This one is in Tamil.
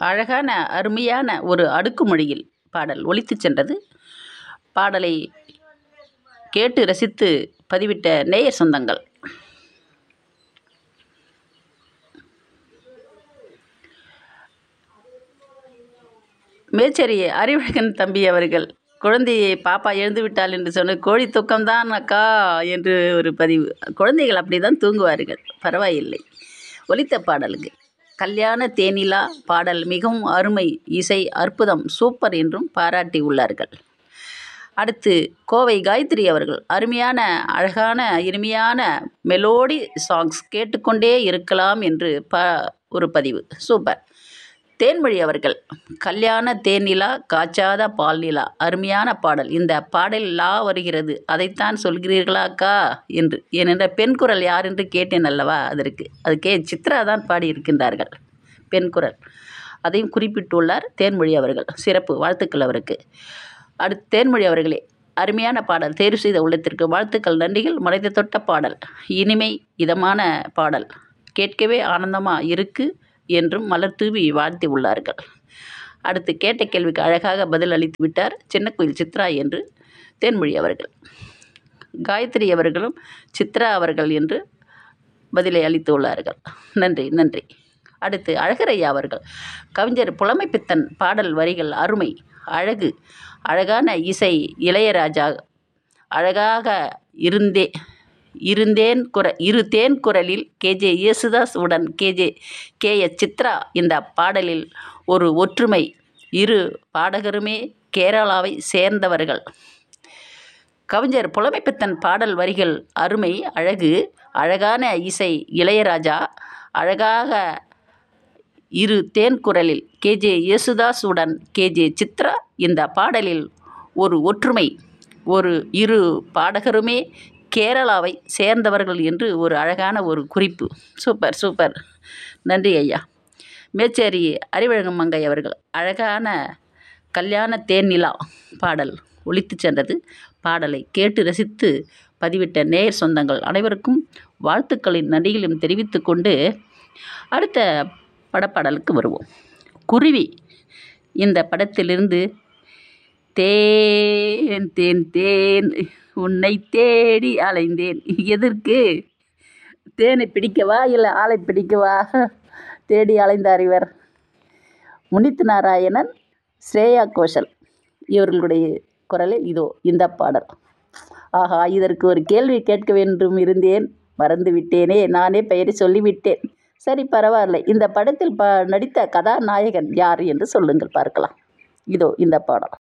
அழகான அருமையான ஒரு அடுக்குமொழியில் பாடல் ஒலித்துச் சென்றது பாடலை கேட்டு ரசித்து பதிவிட்ட நேயர் சொந்தங்கள் மேச்சேரி அறிவழகன் தம்பி அவர்கள் குழந்தையை பாப்பா எழுந்து விட்டாள் என்று சொன்ன கோழி தூக்கம்தான் அக்கா என்று ஒரு பதிவு குழந்தைகள் அப்படி தான் தூங்குவார்கள் பரவாயில்லை ஒலித்த பாடலுக்கு கல்யாண தேனிலா பாடல் மிகவும் அருமை இசை அற்புதம் சூப்பர் என்றும் பாராட்டி உள்ளார்கள் அடுத்து கோவை காயத்ரி அவர்கள் அருமையான அழகான இனிமையான மெலோடி சாங்ஸ் கேட்டுக்கொண்டே இருக்கலாம் என்று ப ஒரு பதிவு சூப்பர் தேன்மொழி அவர்கள் கல்யாண தேனிலா காய்ச்சாத பால் நிலா அருமையான பாடல் இந்த பாடல் லா வருகிறது அதைத்தான் சொல்கிறீர்களா அக்கா என்று ஏனென்ற பெண் குரல் யார் என்று கேட்டேன் அல்லவா அதற்கு அது கே சித்ரா தான் பாடியிருக்கின்றார்கள் பெண் குரல் அதையும் குறிப்பிட்டுள்ளார் தேன்மொழி அவர்கள் சிறப்பு வாழ்த்துக்கள் அவருக்கு அடுத்து தேன்மொழி அவர்களே அருமையான பாடல் தேர்வு செய்த உள்ளத்திற்கு வாழ்த்துக்கள் நன்றிகள் மறைந்த தொட்ட பாடல் இனிமை இதமான பாடல் கேட்கவே ஆனந்தமாக இருக்கு என்றும் மலர் தூவி வாழ்த்தி உள்ளார்கள் அடுத்து கேட்ட கேள்விக்கு அழகாக பதில் அளித்து விட்டார் சின்னக்குயில் சித்ரா என்று தேன்மொழி அவர்கள் காயத்ரி அவர்களும் சித்ரா அவர்கள் என்று பதிலை அளித்துள்ளார்கள் நன்றி நன்றி அடுத்து அழகரையா அவர்கள் கவிஞர் புலமைப்பித்தன் பாடல் வரிகள் அருமை அழகு அழகான இசை இளையராஜா அழகாக இருந்தே இருந்தேன் குர இரு தேன் குரலில் கேஜே யேசுதாஸ் உடன் கேஜே கே எஸ் சித்ரா இந்த பாடலில் ஒரு ஒற்றுமை இரு பாடகருமே கேரளாவை சேர்ந்தவர்கள் கவிஞர் புலமைப்பித்தன் பாடல் வரிகள் அருமை அழகு அழகான இசை இளையராஜா அழகாக இரு தேன் குரலில் கேஜே யேசுதாஸ் உடன் கேஜே சித்ரா இந்த பாடலில் ஒரு ஒற்றுமை ஒரு இரு பாடகருமே கேரளாவை சேர்ந்தவர்கள் என்று ஒரு அழகான ஒரு குறிப்பு சூப்பர் சூப்பர் நன்றி ஐயா மேச்சேரி அறிவழகம் மங்கை அவர்கள் அழகான கல்யாண தேனிலா பாடல் ஒலித்து சென்றது பாடலை கேட்டு ரசித்து பதிவிட்ட நேயர் சொந்தங்கள் அனைவருக்கும் வாழ்த்துக்களின் நன்றிகளையும் தெரிவித்து கொண்டு அடுத்த படப்பாடலுக்கு வருவோம் குருவி இந்த படத்திலிருந்து தேன் தேன் தேன் உன்னை தேடி அலைந்தேன் எதற்கு தேனை பிடிக்கவா இல்லை ஆளை பிடிக்கவா தேடி அலைந்தார் இவர் முனித் நாராயணன் ஸ்ரேயா கோஷல் இவர்களுடைய குரலில் இதோ இந்த பாடல் ஆஹா இதற்கு ஒரு கேள்வி கேட்க வேண்டும் இருந்தேன் மறந்து விட்டேனே நானே பெயரை சொல்லிவிட்டேன் சரி பரவாயில்லை இந்த படத்தில் ப நடித்த கதாநாயகன் யார் என்று சொல்லுங்கள் பார்க்கலாம் இதோ இந்த பாடல்